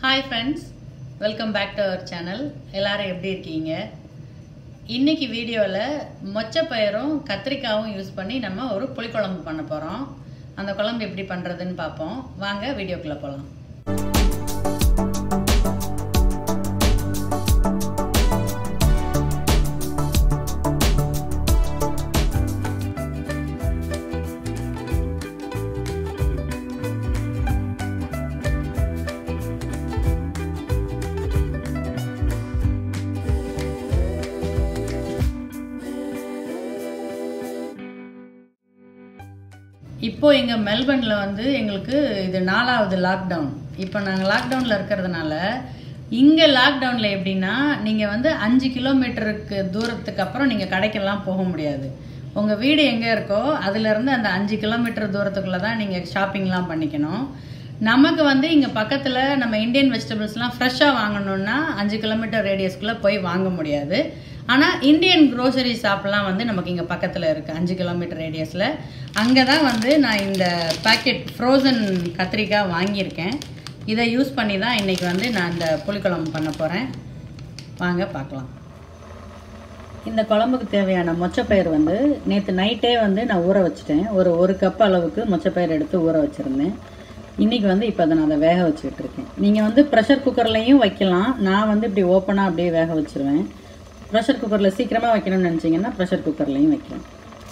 hi friends welcome back to our channel எல்லாரும் எப்படி இருக்கீங்க இன்னைக்கு வீடியோவில் மொச்சப்பயிரும் கத்திரிக்காவும் யூஸ் பண்ணி நம்ம ஒரு புளிக்குழம்பு பண்ண போகிறோம் அந்த குழம்பு எப்படி பண்ணுறதுன்னு பார்ப்போம் வாங்க வீடியோக்குள்ளே போகலாம் இப்போ இங்கே மெல்பர்னில் வந்து எங்களுக்கு இது நாலாவது லாக்டவுன் இப்போ நாங்கள் லாக்டவுனில் இருக்கிறதுனால இங்கே லாக்டவுனில் எப்படின்னா நீங்கள் வந்து அஞ்சு கிலோமீட்டருக்கு தூரத்துக்கு அப்புறம் நீங்கள் கடைக்கெல்லாம் போக முடியாது உங்கள் வீடு எங்கே இருக்கோ அதுலேருந்து அந்த அஞ்சு கிலோமீட்டர் தூரத்துக்குள்ளே தான் நீங்கள் ஷாப்பிங்லாம் பண்ணிக்கணும் நமக்கு வந்து இங்கே பக்கத்தில் நம்ம இந்தியன் வெஜிடபிள்ஸ்லாம் ஃப்ரெஷ்ஷாக வாங்கணுன்னா அஞ்சு கிலோமீட்டர் ரேடியஸ்க்குள்ளே போய் வாங்க முடியாது ஆனால் இந்தியன் க்ரோசரி ஷாப்லாம் வந்து நமக்கு இங்கே பக்கத்தில் இருக்குது அஞ்சு கிலோமீட்டர் ரேடியஸில் அங்கே தான் வந்து நான் இந்த பேக்கெட் ஃப்ரோசன் கத்திரிக்காய் வாங்கியிருக்கேன் இதை யூஸ் பண்ணி தான் இன்றைக்கி வந்து நான் இந்த புளிக்குழம்பு பண்ண போகிறேன் வாங்க பார்க்கலாம் இந்த குழம்புக்கு தேவையான மொச்சப்பயிர் வந்து நேற்று நைட்டே வந்து நான் ஊற வச்சுட்டேன் ஒரு ஒரு கப் அளவுக்கு மொச்சப்பயிர் எடுத்து ஊற வச்சுருந்தேன் இன்றைக்கி வந்து இப்போ அதை நான் அதை வேக வச்சுக்கிட்டு இருக்கேன் நீங்கள் வந்து ப்ரெஷர் குக்கர்லேயும் வைக்கலாம் நான் வந்து இப்படி ஓப்பனாக அப்படியே வேக வச்சுருவேன் ப்ரெஷர் குக்கரில் சீக்கிரமாக வைக்கணும்னு நினச்சிங்கன்னா ப்ரெஷர் குக்கர்லேயும் வைக்கலாம்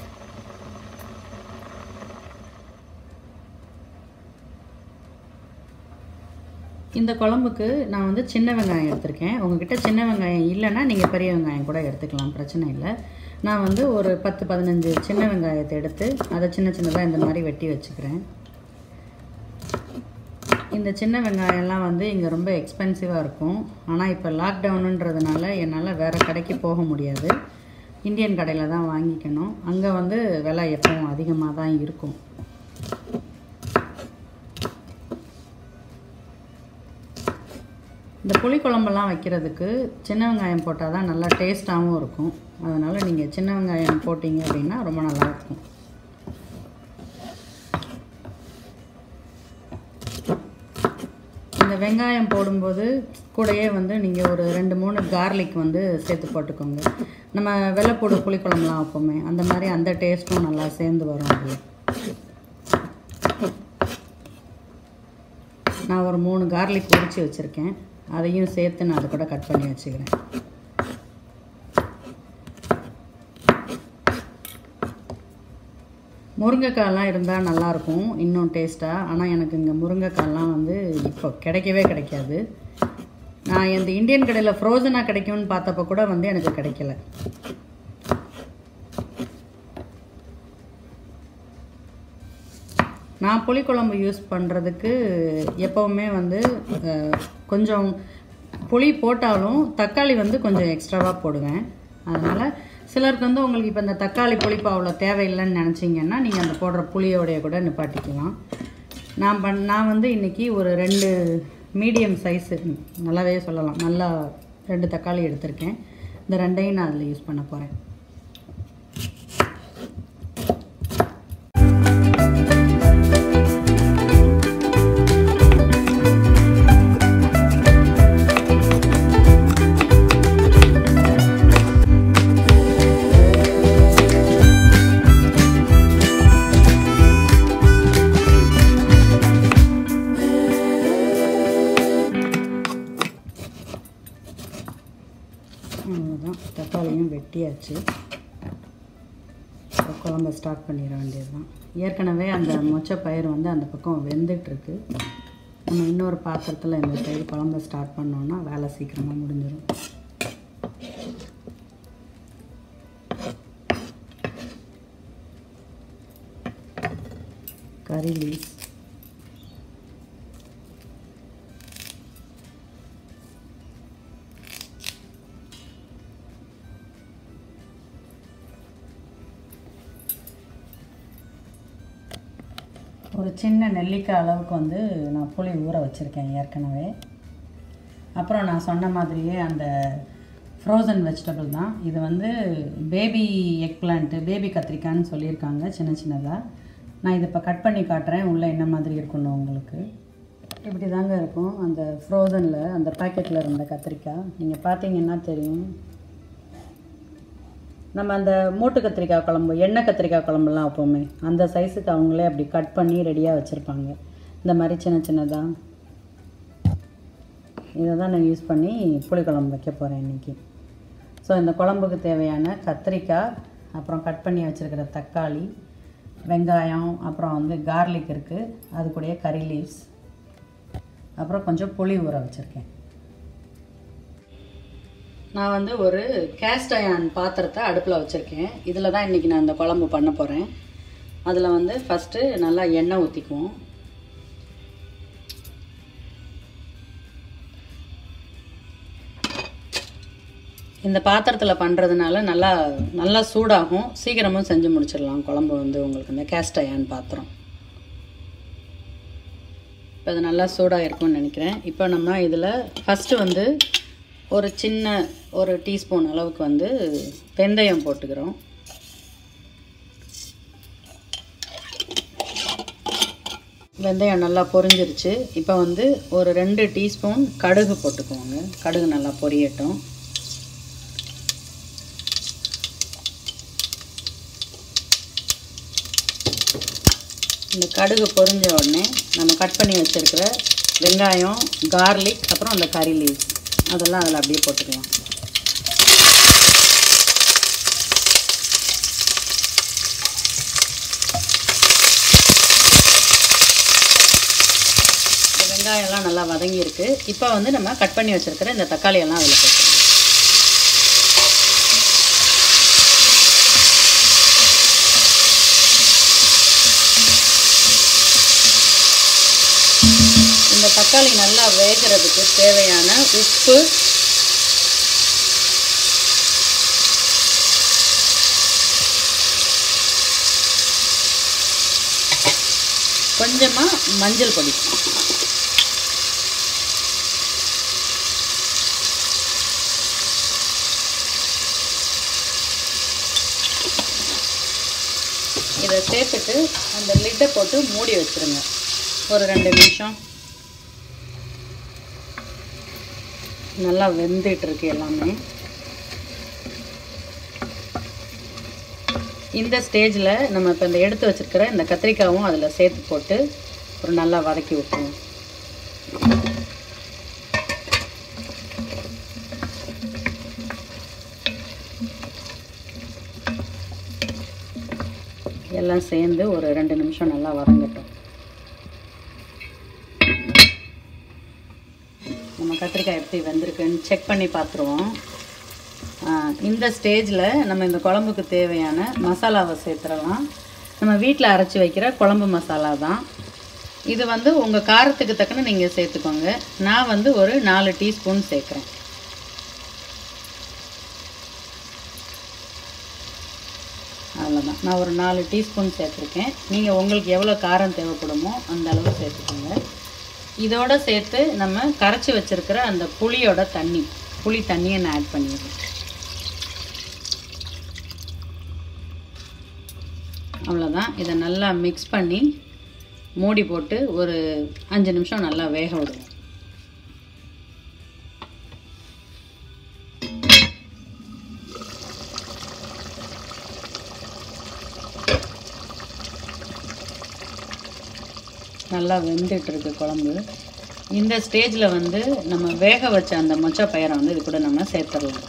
இந்த குழம்புக்கு நான் வந்து சின்ன வெங்காயம் எடுத்திருக்கேன் உங்ககிட்ட சின்ன வெங்காயம் இல்லைன்னா நீங்கள் பெரிய வெங்காயம் கூட எடுத்துக்கலாம் பிரச்சனை இல்லை நான் வந்து ஒரு பத்து பதினஞ்சு சின்ன வெங்காயத்தை எடுத்து அதை சின்ன சின்னதாக இந்த மாதிரி வெட்டி வச்சுக்கிறேன் இந்த சின்ன வெங்காயம்லாம் வந்து இங்கே ரொம்ப எக்ஸ்பென்சிவாக இருக்கும் ஆனால் இப்போ லாக்டவுனுன்றதுனால என்னால் வேறு கடைக்கு போக முடியாது இந்தியன் கடையில் தான் வாங்கிக்கணும் அங்கே வந்து விலை எப்பவும் அதிகமாக தான் இருக்கும் இந்த புளிக்குழம்பெல்லாம் வைக்கிறதுக்கு சின்ன வெங்காயம் போட்டால் தான் நல்லா டேஸ்ட்டாகவும் இருக்கும் அதனால் நீங்கள் சின்ன வெங்காயம் போட்டிங்க அப்படின்னா ரொம்ப நல்லாயிருக்கும் இந்த வெங்காயம் போடும்போது கூடயே வந்து நீங்கள் ஒரு ரெண்டு மூணு கார்லிக் வந்து சேர்த்து போட்டுக்கோங்க நம்ம வெள்ளைப்பூடு புளிக்குழம்புலாம் வைப்போமே அந்த மாதிரி அந்த டேஸ்ட்டும் நல்லா சேர்ந்து வரும் அதில் நான் ஒரு மூணு கார்லிக் உரிச்சு வச்சுருக்கேன் அதையும் சேர்த்து நான் அதை கூட கட் பண்ணி வச்சுக்கிறேன் முருங்கைக்காயெலாம் இருந்தால் நல்லாயிருக்கும் இன்னும் டேஸ்ட்டாக ஆனால் எனக்கு இங்கே முருங்கைக்காயெலாம் வந்து இப்போ கிடைக்கவே கிடைக்காது நான் இந்த இந்தியன் கடையில் ஃப்ரோசனாக கிடைக்கும்னு பார்த்தப்போ கூட வந்து எனக்கு கிடைக்கல நான் புளிக்குழம்பு யூஸ் பண்ணுறதுக்கு எப்போவுமே வந்து கொஞ்சம் புளி போட்டாலும் தக்காளி வந்து கொஞ்சம் எக்ஸ்ட்ராவாக போடுவேன் அதனால் சிலருக்கு வந்து உங்களுக்கு இப்போ இந்த தக்காளி புளிப்பு அவ்வளோ தேவையில்லைன்னு நினச்சிங்கன்னா நீங்கள் அந்த போடுற புளியோடைய கூட நிப்பாட்டிக்கலாம் நான் பண் நான் வந்து இன்றைக்கி ஒரு ரெண்டு மீடியம் சைஸு நல்லாவே சொல்லலாம் நல்லா ரெண்டு தக்காளி எடுத்திருக்கேன் இந்த ரெண்டையும் நான் அதில் யூஸ் பண்ண போகிறேன் அவ்வளோதான் தக்காளியும் வெட்டியாச்சு குழம்ப ஸ்டார்ட் பண்ணிட வேண்டியது தான் ஏற்கனவே அந்த மொச்சை பயிர் வந்து அந்த பக்கம் வெந்துட்டுருக்கு நம்ம இன்னொரு பாத்திரத்தில் இந்த சைடு குழம்ப ஸ்டார்ட் பண்ணோன்னா வேலை சீக்கிரமாக முடிஞ்சிடும் கறி லீஸ் ஒரு சின்ன நெல்லிக்காய் அளவுக்கு வந்து நான் புளி ஊற வச்சுருக்கேன் ஏற்கனவே அப்புறம் நான் சொன்ன மாதிரியே அந்த ஃப்ரோசன் வெஜிடபிள் தான் இது வந்து பேபி எக் பிளான்ட்டு பேபி கத்திரிக்காய்னு சொல்லியிருக்காங்க சின்ன சின்னதாக நான் இதை இப்போ கட் பண்ணி காட்டுறேன் உள்ளே என்ன மாதிரி இருக்குன்னு உங்களுக்கு இப்படி தாங்க இருக்கும் அந்த ஃப்ரோசனில் அந்த பாக்கெட்டில் இருந்த கத்திரிக்காய் நீங்கள் பார்த்தீங்கன்னா தெரியும் நம்ம அந்த மூட்டு கத்திரிக்காய் குழம்பு எண்ணெய் கத்திரிக்காய் குழம்புலாம் வைப்போமே அந்த சைஸுக்கு அவங்களே அப்படி கட் பண்ணி ரெடியாக வச்சுருப்பாங்க இந்த மாதிரி சின்ன சின்னதாக இதை தான் நான் யூஸ் பண்ணி புளிக்குழம்பு வைக்க போகிறேன் இன்றைக்கி ஸோ இந்த குழம்புக்கு தேவையான கத்திரிக்காய் அப்புறம் கட் பண்ணி வச்சுருக்கிற தக்காளி வெங்காயம் அப்புறம் வந்து கார்லிக் இருக்குது அது கூடயே கறி லீவ்ஸ் அப்புறம் கொஞ்சம் புளி ஊற வச்சுருக்கேன் நான் வந்து ஒரு கேஸ்ட் அயான் பாத்திரத்தை அடுப்பில் வச்சுருக்கேன் இதில் தான் இன்றைக்கி நான் இந்த குழம்பு பண்ண போகிறேன் அதில் வந்து ஃபஸ்ட்டு நல்லா எண்ணெய் ஊற்றிக்குவோம் இந்த பாத்திரத்தில் பண்ணுறதுனால நல்லா நல்லா சூடாகும் சீக்கிரமும் செஞ்சு முடிச்சிடலாம் குழம்பு வந்து உங்களுக்கு இந்த கேஸ்ட் அயான் பாத்திரம் இப்போ அது நல்லா சூடாக இருக்கும்னு நினைக்கிறேன் இப்போ நம்ம இதில் ஃபஸ்ட்டு வந்து ஒரு சின்ன ஒரு டீஸ்பூன் அளவுக்கு வந்து வெந்தயம் போட்டுக்கிறோம் வெந்தயம் நல்லா பொரிஞ்சிருச்சு இப்போ வந்து ஒரு ரெண்டு டீஸ்பூன் கடுகு போட்டுக்குவோங்க கடுகு நல்லா பொரியட்டும் இந்த கடுகு பொரிஞ்ச உடனே நம்ம கட் பண்ணி வச்சுருக்கிற வெங்காயம் கார்லிக் அப்புறம் அந்த கறி லீவ்ஸ் அதெல்லாம் அதில் அப்படியே போட்டுக்கலாம் இந்த வெங்காயம்லாம் நல்லா வதங்கியிருக்கு இப்போ வந்து நம்ம கட் பண்ணி வச்சுருக்கிற இந்த தக்காளியெல்லாம் அதில் போட்டுக்கலாம் இந்த தக்காளி நல்லா வேகிறதுக்கு தேவையான உப்பு கொஞ்சமாக மஞ்சள் பொடி இதை சேர்த்துட்டு அந்த லிட்டை போட்டு மூடி வச்சுருங்க ஒரு ரெண்டு நிமிஷம் நல்லா வெந்துட்டு இருக்கு எல்லாமே இந்த ஸ்டேஜில் நம்ம இப்போ இந்த எடுத்து வச்சிருக்கிற இந்த கத்திரிக்காவும் அதில் சேர்த்து போட்டு ஒரு நல்லா வதக்கி விட்டுருவோம் எல்லாம் சேர்ந்து ஒரு ரெண்டு நிமிஷம் நல்லா வதங்கட்டும் நம்ம கத்திரிக்காய் எப்படி வெந்திருக்குன்னு செக் பண்ணி பார்த்துருவோம் இந்த ஸ்டேஜில் நம்ம இந்த குழம்புக்கு தேவையான மசாலாவை சேர்த்துடலாம் நம்ம வீட்டில் அரைச்சி வைக்கிற குழம்பு மசாலா தான் இது வந்து உங்கள் காரத்துக்கு தக்கன நீங்கள் சேர்த்துக்கோங்க நான் வந்து ஒரு நாலு டீஸ்பூன் சேர்க்குறேன் அவ்வளோதான் நான் ஒரு நாலு டீஸ்பூன் சேர்த்துருக்கேன் நீங்கள் உங்களுக்கு எவ்வளோ காரம் தேவைப்படுமோ அந்த அளவு சேர்த்துக்கோங்க இதோட சேர்த்து நம்ம கரைச்சி வச்சிருக்கிற அந்த புளியோட தண்ணி புளி தண்ணியை நான் ஆட் பண்ணிடுறேன் அவ்வளோதான் இதை நல்லா மிக்ஸ் பண்ணி மூடி போட்டு ஒரு அஞ்சு நிமிஷம் நல்லா வேக விடுவோம் நல்லா வெந்துட்டு இருக்கு குழம்பு இந்த ஸ்டேஜில் வந்து நம்ம வேக வச்ச அந்த மொச்சை பயிரை வந்து இது கூட நம்ம சேர்த்துடலாம்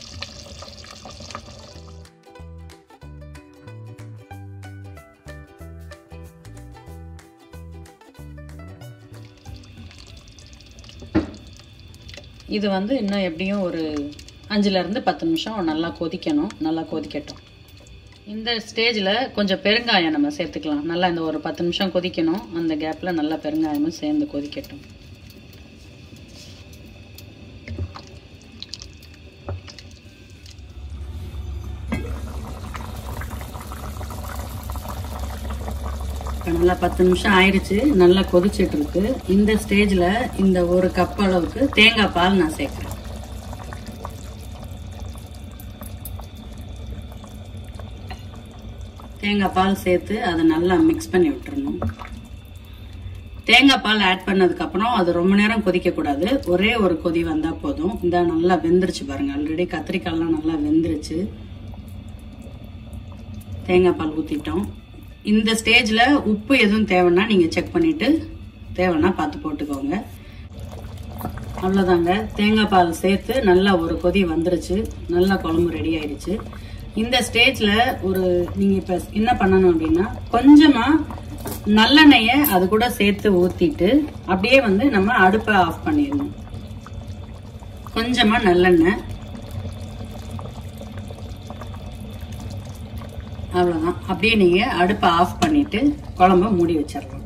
இது வந்து இன்னும் எப்படியும் ஒரு அஞ்சுலேருந்து பத்து நிமிஷம் நல்லா கொதிக்கணும் நல்லா கொதிக்கட்டும் இந்த ஸ்டேஜில் கொஞ்சம் பெருங்காயம் நம்ம சேர்த்துக்கலாம் நல்லா இந்த ஒரு பத்து நிமிஷம் கொதிக்கணும் அந்த கேப்பில் நல்லா பெருங்காயமும் சேர்ந்து கொதிக்கட்டும் இப்போ நல்லா பத்து நிமிஷம் ஆயிடுச்சு நல்லா கொதிச்சிட்டு இருக்கு இந்த ஸ்டேஜில் இந்த ஒரு கப் அளவுக்கு தேங்காய் பால் நான் சேர்க்குறேன் தேங்காய் பால் சேர்த்து அதை நல்லா மிக்ஸ் பண்ணி விட்டுறணும் தேங்காய் பால் ஆட் பண்ணதுக்கு அப்புறம் அது ரொம்ப நேரம் கொதிக்க கூடாது ஒரே ஒரு கொதி வந்தா போதும் இந்த நல்லா வெந்துருச்சு பாருங்க ஆல்ரெடி கத்திரிக்காய்லாம் நல்லா வெந்துருச்சு தேங்காய் பால் ஊத்திட்டோம் இந்த ஸ்டேஜ்ல உப்பு எதுவும் தேவைன்னா நீங்க செக் பண்ணிட்டு தேவைன்னா பார்த்து போட்டுக்கோங்க அவ்வளோதாங்க தேங்காய் பால் சேர்த்து நல்லா ஒரு கொதி வந்துருச்சு நல்லா குழம்பு ரெடி ஆயிடுச்சு இந்த ஸ்டேஜ்ல ஒரு நீங்க இப்ப என்ன பண்ணணும் அப்படின்னா கொஞ்சமா நல்லெண்ணெய அது கூட சேர்த்து ஊத்திட்டு அப்படியே வந்து நம்ம அடுப்பை ஆஃப் பண்ணிடணும் கொஞ்சமா நல்லெண்ணெய் அவ்வளவுதான் அப்படியே நீங்க அடுப்பை ஆஃப் பண்ணிட்டு குழம்ப மூடி வச்சிடலாம்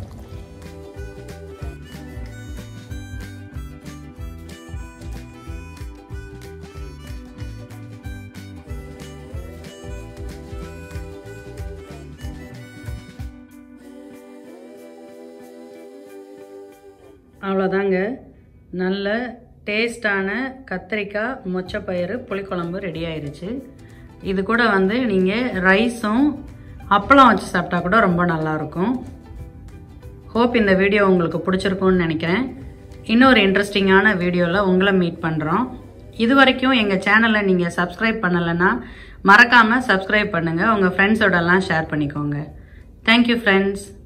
அவ்வளோதாங்க நல்ல டேஸ்டான கத்திரிக்காய் மொச்சப்பயிறு புளிக்குழம்பு ரெடி ஆயிருச்சு இது கூட வந்து நீங்கள் ரைஸும் அப்பளம் வச்சு சாப்பிட்டா கூட ரொம்ப நல்லாயிருக்கும் ஹோப் இந்த வீடியோ உங்களுக்கு பிடிச்சிருக்கும்னு நினைக்கிறேன் இன்னொரு இன்ட்ரெஸ்டிங்கான வீடியோவில் உங்களை மீட் பண்ணுறோம் இது வரைக்கும் எங்கள் சேனலை நீங்கள் சப்ஸ்கிரைப் பண்ணலைன்னா மறக்காமல் சப்ஸ்கிரைப் பண்ணுங்கள் உங்கள் ஃப்ரெண்ட்ஸோடலாம் ஷேர் பண்ணிக்கோங்க தேங்க்யூ ஃப்ரெண்ட்ஸ்